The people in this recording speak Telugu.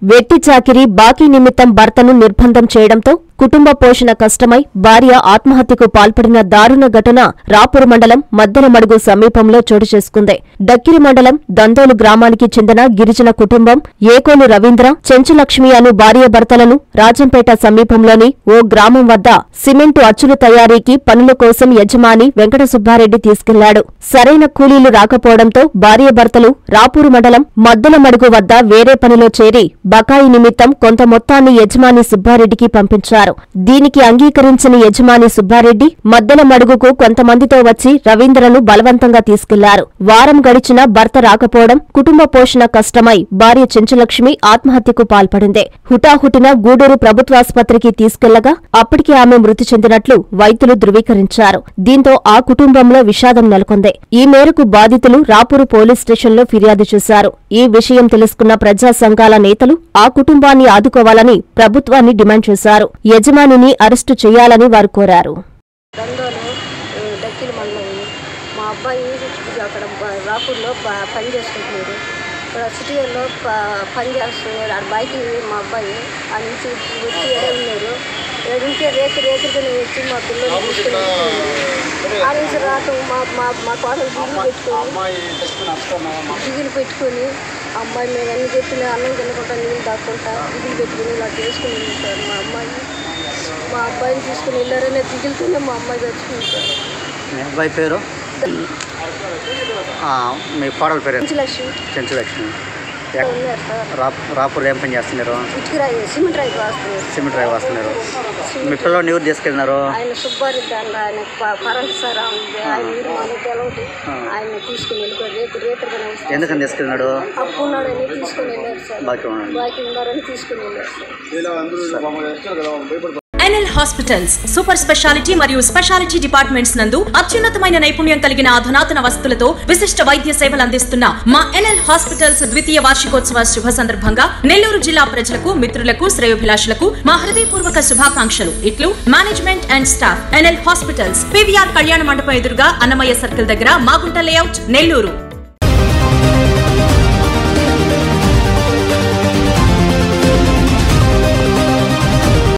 వెట్టి చాకిరీ బాకీ నిమిత్తం భర్తను నిర్బంధం చేయడంతో కుటుంబ పోషణ కష్టమై భార్య ఆత్మహత్యకు పాల్పడిన దారుణ ఘటన రాపూర్ మండలం మద్దెలమడుగు సమీపంలో చోటు చేసుకుంది డక్కిరి మండలం దందోలు గ్రామానికి చెందిన గిరిజన కుటుంబం ఏకోలు రవీంద్ర చెంచులక్ష్మి అను భార్యాభర్తలను రాజంపేట సమీపంలోని ఓ గ్రామం వద్ద సిమెంటు అచ్చుల తయారీకి పనుల కోసం యజమాని వెంకట సుబ్బారెడ్డి తీసుకెళ్లాడు సరైన కూలీలు రాకపోవడంతో భార్యాభర్తలు రాపూరు మండలం మద్దెలమడుగు వద్ద వేరే పనిలో చేరి బకాయి నిమిత్తం కొంత మొత్తాన్ని యజమాని సుబ్బారెడ్డికి పంపించారు దీనికి అంగీకరించిన యజమాని సుబ్బారెడ్డి మద్దెల మడుగుకు కొంతమందితో వచ్చి రవీంద్రను బలవంతంగా తీసుకెళ్లారు వారం గడిచినా భర్త రాకపోవడం కుటుంబ పోషణ కష్టమై భార్య చెంచులక్ష్మి ఆత్మహత్యకు పాల్పడింది హుటాహుటిన గూడూరు ప్రభుత్వాసుపత్రికి తీసుకెళ్లగా అప్పటికి ఆమె మృతి చెందినట్లు వైద్యులు ధృవీకరించారు దీంతో ఆ కుటుంబంలో విషాదం నెలకొంది ఈ మేరకు బాధితులు రాపూరు పోలీస్ స్టేషన్లో ఫిర్యాదు చేశారు ఈ విషయం తెలుసుకున్న ప్రజా సంఘాల నేతలు ఆ కుటుంబాన్ని ఆదుకోవాలని ప్రభుత్వాన్ని డిమాండ్ చేశారు యజమానిని అరెస్టు చేయాలని వారు కోరారు దండోలు డక్కిల మండలం మా అబ్బాయి అక్కడ బ- రాపూర్లో ప- పని చేసుకుంటున్నాడు ఇక్కడ సిటీలో ప- పని చేస్తున్నాడు ఆడ బయట మా అబ్బాయి ఆ నుంచి వచ్చి ఏడే ఉన్నారు ఏడుంటే రేతి రేతిగా వచ్చి మా పిల్లలు తీసుకుని వెళ్తున్నాడు. ఆ నుంచి రావటం మా మా మా కోడలు దిగులు పెట్టుకొని దిగులు పెట్టుకొని అమ్మాయి మేము అన్ని చెప్పిన అన్నం తినకుండా నీళ్ళు దాక్కుంటా దిగులు పెట్టుకుని ఇలా చేసుకుని ఉంటారు మా అమ్మాయి మా అబ్బాయిని తీసుకుని వెళ్ళారనే దిగులుతోనే మా అమ్మాయి చచ్చిపోయింది మీ అబ్బాయి పేరు ఆ, మీ కోడల పేరు ఎంత? లక్ష్మి చెంచు లక్ష్మి ఎక్- ఉన్నారు సార్ రా రాపూర్ ఏం పని చేస్తున్నారు ఇటుక రాయి సిమెంట్ రాయి రాస్తున్నారు సిమెంట్ డ్రైవ్ వస్తున్నారు మీ పిల్లల్ని ఎవరు తీసుకెళ్ళినారు ఆయన సుబ్బారెడ్డి అన్న ఆయన ప- పరంత సార్ ఉంది ఆయన ఊరు మనకు తెలవదు ఆయన తీసుకుని వెళ్ళిపోయారు రేపు రేపటిగానే వస్తారు ఎందుకని తీసుకెళ్ళినాడు అప్పు ఉన్నాడని తీసుకుని వెళ్ళారు సార్ బాకీ ఉన్నాడు బాకీ ఉన్నారని తీసుకుని వెళ్ళారు sir NL hospitals super speciality మరియు స్పెషాలిటీ డిపార్ట్మెంట్స్ నందు అత్యున్నతమైన నైపుణ్యం కలిగిన అధునాతన వసతులతో విశిష్ట వైద్య సేవలు అందిస్తున్న మా ఎన్ఎల్ హాస్పిటల్స్ ద్వితీయ వార్షికోత్సవ శుభ సందర్భంగా నెల్లూరు జిల్లా ప్రజలకు మిత్రులకు శ్రేయోభిలాషులకు మా హృదయపూర్వక శుభాకాంక్షలు ఇట్లు management and staff NL hospitals PVR కళ్యాణ మండపం ఎదురుగా అన్నమయ్య సర్కిల్ దగ్గర మాగుంట లేఅవుట్ నెల్లూరు